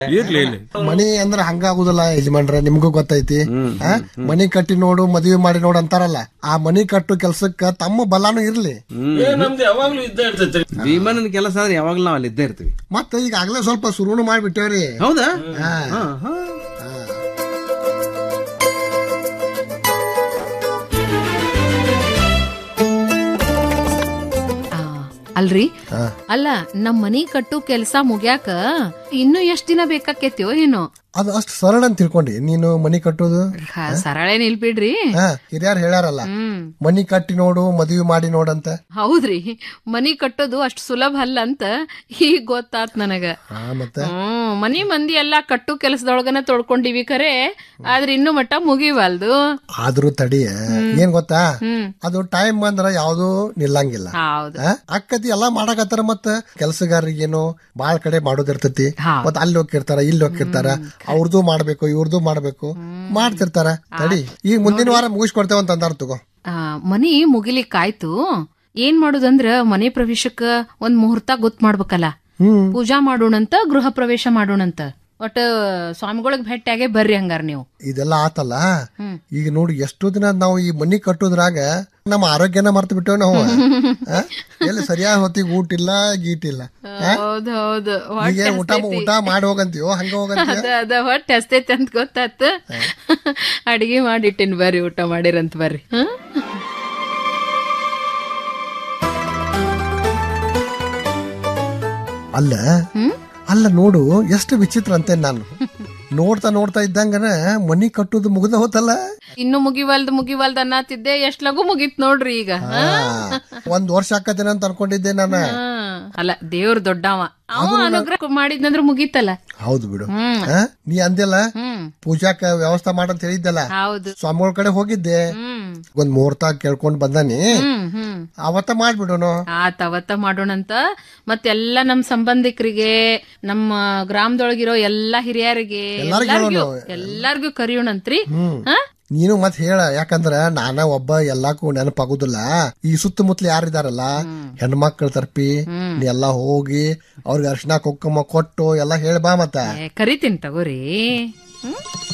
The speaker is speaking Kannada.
ಇರ್ಲಿ ಇರ್ಲಿ ಮನಿ ಅಂದ್ರ ಹಂಗಾಗುದಿಲ್ಲ ಯಜಮಾನ್ರೆ ನಿಮ್ಗೂ ಗೊತ್ತೈತಿ ಆ? ಮನಿ ಕಟ್ಟಿ ನೋಡು ಮದುವೆ ಮಾಡಿ ನೋಡು ಅಂತಾರಲ್ಲ ಆ ಮನಿ ಕಟ್ಟು ಕೆಲ್ಸಕ್ಕ ತಮ್ಮ ಬಲಾನು ಇರ್ಲಿ ಏ, ನಮ್ದು ಯಾವಾಗ್ಲೂ ಇದ್ದ ಇರ್ತೈತ್ರಿ ಭೀಮಣ್ಣನ ಕೆಲಸ ಆದ್ರೆ ಯಾವಾಗ್ಲೂ ನಾವ್ ಅಲ್ಲಿ ಇದ್ದೇ ಇರ್ತೀವಿ ಮತ್ತ ಈಗಾಗ್ಲೇ ಸ್ವಲ್ಪ ಶುರುನು ಮಾಡ್ಬಿಟ್ಟೇವ್ರಿ ಹೌದಾ ಹಾ. ಹಾ, ಹಾ. ಆ, ಅಲ್ರಿ ಅಲ್ಲ ನಮ್ ಮನಿ ಕಟ್ಟು ಕೆಲ್ಸ ಮುಗ್ಯಾಕ ಇನ್ನು ಎಷ್ಟ್ ದಿನ ಬೇಕಾಕೇತ್ಯೋ ಏನೋ ಅದು ಅಷ್ಟು ಸರಳ ಅಂತ ತಿಳ್ಕೊಂಡಿ ನೀನು ಮನಿ ಕಟ್ಟೋದು ಹ, ಸರಳೆ ನಿಲ್ಬಿಡ್ರಿ ಹಾ ಹಿರಿಯರ್ ಹೇಳ್ಯಾರಲ್ಲ ಹ್ಮ್ ಮನಿ ಕಟ್ಟಿ ನೋಡು ಮದುವೆ ಮಾಡಿ ನೋಡಂತ ಹೌದ್ರಿ ಮನಿ ಕಟ್ಟೋದು ಅಷ್ಟ್ ಸುಲಭ ಅಲ್ಲ ಅಂತ ಈಗ ಗೊತ್ತಾತ್ ನನಗ ಹಾ ಮತ್ತೆ ಹ್ಮ್ ಮನಿ ಮಂದಿ ಎಲ್ಲಾ ಕಟ್ಟು ಕೆಲಸದೊಳಗನ ತೊಳ್ಕೊಂಡಿವಿ ಖರೆ ಆದ್ರೆ ಇನ್ನು ಮಟ್ಟ ಮುಗಿವಲ್ದು ಆದ್ರೂ ತಡಿ ಏನ್ ಗೊತ್ತಾ ಹ್ಮ್ ಅದು ಟೈಮ್ ಬಂದ್ರ ಯಾವ್ದು ನಿಲ್ಲಂಗಿಲ್ಲ ಹೌದು ಆ? ಅಕ್ಕತಿ ಎಲ್ಲಾ ಮಾಡಕತ್ತಾರ ಮತ್ತ ಕೆಲ್ಸಗಾರರಿಗೇನು ಬಾಳ್ ಕಡೆ ಮಾಡೋದಿರ್ತತಿ ಹಾ. ಮತ್ ಅಲ್ಲಿ ಹೋಗಿರ್ತಾರ ಇಲ್ಲಿ ಹೋಗಿರ್ತಾರ ಅವ್ರದ್ದು ಮಾಡ್ಬೇಕು ಇವ್ರದ್ದು ಮಾಡ್ಬೇಕು ಮಾಡ್ತಿರ್ತಾರ ತಡಿ ಈಗ ಮುಂದಿನ ವಾರ ಮುಗಿಸ್ಕೊಡ್ತೇವ ಅಂತ ಅಂದಾರ ತಗೋ ಆ, ಮನಿ ಮುಗಿಲಿಕ್ಕಾಯ್ತು ಏನ್ ಮಾಡುದಂದ್ರ ಮನೆ ಪ್ರವೇಶಕ್ಕ ಒಂದ್ ಮುಹೂರ್ತ ಗೊತ್ತ ಮಾಡ್ಬೇಕಲ್ಲ ಹ್ಮ್ ಪೂಜಾ ಮಾಡೋಣಂತ ಗೃಹ ಪ್ರವೇಶ ಮಾಡೋಣಂತ ಒಟ್ಟ ಸ್ವಾಮಿಗಳಿಗೆ ಭೇಟಿಯಾಗೆ ಬರ್ರಿ ಹಂಗಾರ ನೀವು ಇದೆಲ್ಲ ಆತಲ್ಲ ಹ್ಮ್. ಈಗ ನೋಡಿ ಎಷ್ಟೋ ದಿನ ನಾವು ಈ ಮನಿ ಕಟ್ಟೋದ್ರಾಗ ನಮ್ಮ ಆರೋಗ್ಯನ ಮರ್ತು ಬಿಟ್ಟೇವ್ ನಾವು ಆ? ಎಲ್ಲಿ ಸರಿಯಾದ ಹೊತ್ತಿಗೆ ಊಟ ಇಲ್ಲ ಗೀಟ್ ಇಲ್ಲ ಹೌದ್ ಹೌದು ಈಗ ಊಟ ಊಟ ಮಾಡಿ ಹೋಗಂತೀವೋ ಹಂಗ ಹೋಗಂತೀವ ಅದ ಅದ ಹೊಟ್ಟೆ ಹಸ್ತೈತಿ ಅಂತ ಗೊತ್ತಾತ ಅಡಿಗೆ ಮಾಡಿಟ್ಟಿನ್ ಬರ್ರಿ ಊಟ ಮಾಡಿರಂತ ಬರ್ರಿ ಹ? ಅಲ್ಲ ಅಲ್ಲ ನೋಡು ಎಷ್ಟು ವಿಚಿತ್ರ ಅಂತೆ ನಾನು ನೋಡ್ತಾ ನೋಡ್ತಾ ಇದ್ದಂಗನ ಮನಿ ಕಟ್ಟೋದು ಮುಗ್ದ ಹೋತಲ್ಲ ಇನ್ನು ಮುಗಿವಲ್ದ್ ಮುಗಿವಲ್ದ್ ಅನ್ನತ್ತಿದ್ದೆ ಎಷ್ಟ್ ಲಗು ಮುಗೀತ್ ನೋಡ್ರಿ ಈಗ ಹ? ಆ, ಒಂದ್ ವರ್ಷ ಆಕತೇನ ಅಂತ ಅನ್ಕೊಂಡಿದ್ದೆ ನಾನು ಹ. ಅಲ್ಲ ದೇವ್ರ ದೊಡ್ಡವ ಅವ ಅನುಗ್ರಹ ಮಾಡಿದ್ನಂದ್ರ ಮುಗೀತಲ್ಲ ಹೌದು ಬಿಡು ಹ್ಮ್ ಆ? ನೀ ಅಂದೆಲ್ಲ ಹ್ಮ್ ಪೂಜಾಕ ವ್ಯವಸ್ಥೆ ಮಾಡಂತ ಹೇಳಿದ್ದಲ್ಲ ಹೌದು ಸ್ವಾಮಿಗಳ ಕಡೆ ಹೋಗಿದ್ದೆ ಹ್ಮ್ ಒಂದ್ ಮುಹೂರ್ತ ಕೇಳ್ಕೊಂಡ್ ಬಂದಾನಿ ಹ್ಮ್ ಹ್ಮ್ ಅವತ್ತ ಮಾಡ್ಬಿಡೋನು ಆತ ಅವತ್ತ ಮಾಡೋಣಂತ ಮತ್ತೆಲ್ಲ ನಮ್ ಸಂಬಂಧಿಕರಿಗೆ ನಮ್ಮ ಗ್ರಾಮದೊಳಗಿರೋ ಎಲ್ಲಾ ಹಿರಿಯರಿಗೆ ಎಲ್ಲಾರ್ಗೂ ಎಲ್ಲಾರ್ಗೂ ಹೇಳೋಣ. ಎಲ್ಲಾರ್ಗೂ ಕರಿಯೋಣಂತ್ರಿ ಹ? ನೀನು ಮತ್ ಹೇಳ ಯಾಕಂದ್ರ ನಾನ ಒಬ್ಬ ಎಲ್ಲಾಕು ನೆನಪಾಗುದಿಲ್ಲ ಈ ಸುತ್ತಮುತ್ತಲು ಯಾರಿದಾರಲ್ಲ ಹೆಣ್ಮಕ್ಳ ತರ್ಪಿ ನೀ ಎಲ್ಲಾ ಹೋಗಿ ಅವ್ರಿಗೆ ಅರ್ಶಿನ ಕುಂಕುಮ ಕೊಟ್ಟು ಎಲ್ಲಾ ಹೇಳ್ಬಾ ಮತ್ತ ಏ, ಕರಿತೀನಿ ತಗೋರಿ ಹ್ಮ್